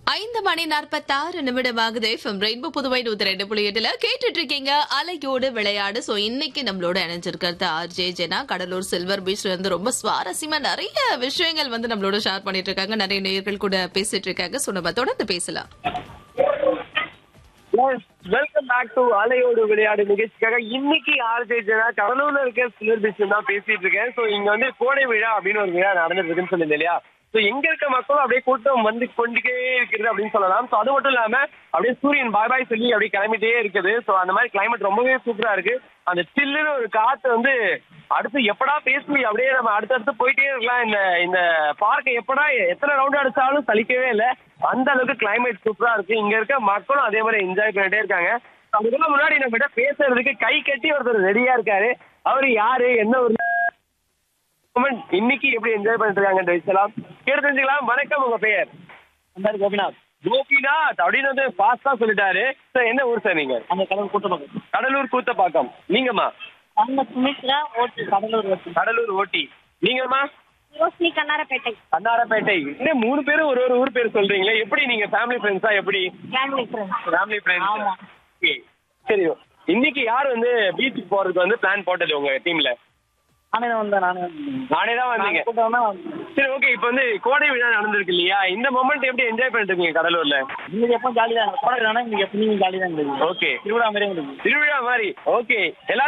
ஐந்து மணி நாற்பத்தாறு நிமிடம் ஆகுது எஃப்எம் ரெயின்போ புதுவை நூத்தி ரெண்டு புள்ளி எட்டுல கேட்டுட்டு இருக்கீங்க அலையோடு விளையாடு சோ இன்னைக்கு நம்மளோட இணைஞ்சிருக்கிறது ஆர்ஜே ஜெனா கடலூர் சில்வர் பீச்ல இருந்து ரொம்ப சுவாரஸ்யமா நிறைய விஷயங்கள் வந்து நம்மளோட ஷேர் பண்ணிட்டு இருக்காங்க நிறைய நேயர்கள் கூட பேசிட்டு இருக்காங்க சோ நம்ம தொடர்ந்து பேசலாம் வெல்கம் பேக் டு அலையோடு விளையாடு நிகழ்ச்சிக்காக இன்னைக்கு ஆர்ஜே ஜனா கடலூர்ல இருக்க சிலர் பிஸ்னஸ் தான் பேசிட்டு இருக்கேன் சோ இங்க வந்து கோடை விழா அப்படின்னு ஒரு விழா நடந்துட்டு இருக்குன்னு சொல்லியிருந்தேன் இல்லையா சோ எங்க இருக்க மக்களும் அப்படியே கூட்டம் வந்து கொண்டுட்டே இருக்கிறது அப்படின்னு சொல்லலாம் சோ அது மட்டும் இல்லாம அப்படியே சூரியன் பாய் பாய் சொல்லி அப்படியே கிளம்பிட்டே இருக்குது சோ அந்த மாதிரி கிளைமேட் ரொம்பவே சூப்பரா இருக்கு அந்த சில்லுன்னு ஒரு காத்து வந்து அடுத்து எப்படா பேசி அப்படியே நம்ம அடுத்தடுத்து போயிட்டே இருக்கலாம் இந்த இந்த பார்க்கை எப்படா எத்தனை ரவுண்ட் அடிச்சாலும் சலிக்கவே இல்லை அந்த அளவுக்கு கிளைமேட் சூப்பரா இருக்கு இங்க இருக்க மக்களும் அதே மாதிரி என்ஜாய் பண்ணிட்டே இருக்காங்க அதுக்கு முன்னாடி நம்ம கிட்ட பேசுறதுக்கு கை கட்டி ஒருத்தர் ரெடியா இருக்காரு அவரு யாரு என்ன ஒரு இன்னைக்கு எப்படி என்ஜாய் பண்ணிட்டு இருக்காங்க பேசலாம் கேட்டு தெரிஞ்சுக்கலாம் வணக்கம் உங்க பெயர் அந்த கோபிநாத் கோபிநாத் அப்படின்னு வந்து ஃபாஸ்டா சொல்லிட்டாரு சார் என்ன ஊர் சார் நீங்க அந்த கடவுள் கூட்டமாக கடலூர் கூத்தப்பாக்கம் நீங்கம்மா அந்த சுமித்ரா ஓட்டு கடலூர் ஓட்டு கடலூர் ஓட்டி நீங்கம்மா ரோஷினி கண்ணாரப்பேட்டை அன்னாரப்பேட்டை இன்னும் மூணு பேரும் ஒரு ஒரு ஊர் பேர் சொல்றீங்களே எப்படி நீங்க ஃபேமிலி ஃப்ரெண்ட்ஸா எப்படி ஃபேமிலி ஃப்ரெண்ட்ஸ் ஃபேமிலி ஃப்ரெண்ட்ஸ் ஆமா. ஓகே சரி இன்னைக்கு யார் வந்து பீச்சுக்கு போறதுக்கு வந்து பிளான் போட்டது உங்க டீம்ல நானே தான் வந்தேன் நானே வந்தேன். நானே தான் வந்தீங்க நான் கூட்டம்னா வந்தேன். சரி ஓகே இப்போ வந்து கோடை விழா நடந்திருக்கு இல்லையா இந்த மொமெண்ட் எப்படி என்ஜாய் பண்ணிட்டு இருக்கீங்க கடலூர்ல இன்னைக்கு எப்போ ஜாலி தான் கோடை இன்னைக்கு எப்போ நீங்க ஜாலி தான் இருந்தது ஓகே திருவிழா மாதிரியே இருந்தது திருவிழா மாதிரி ஓகே எல்லாரும்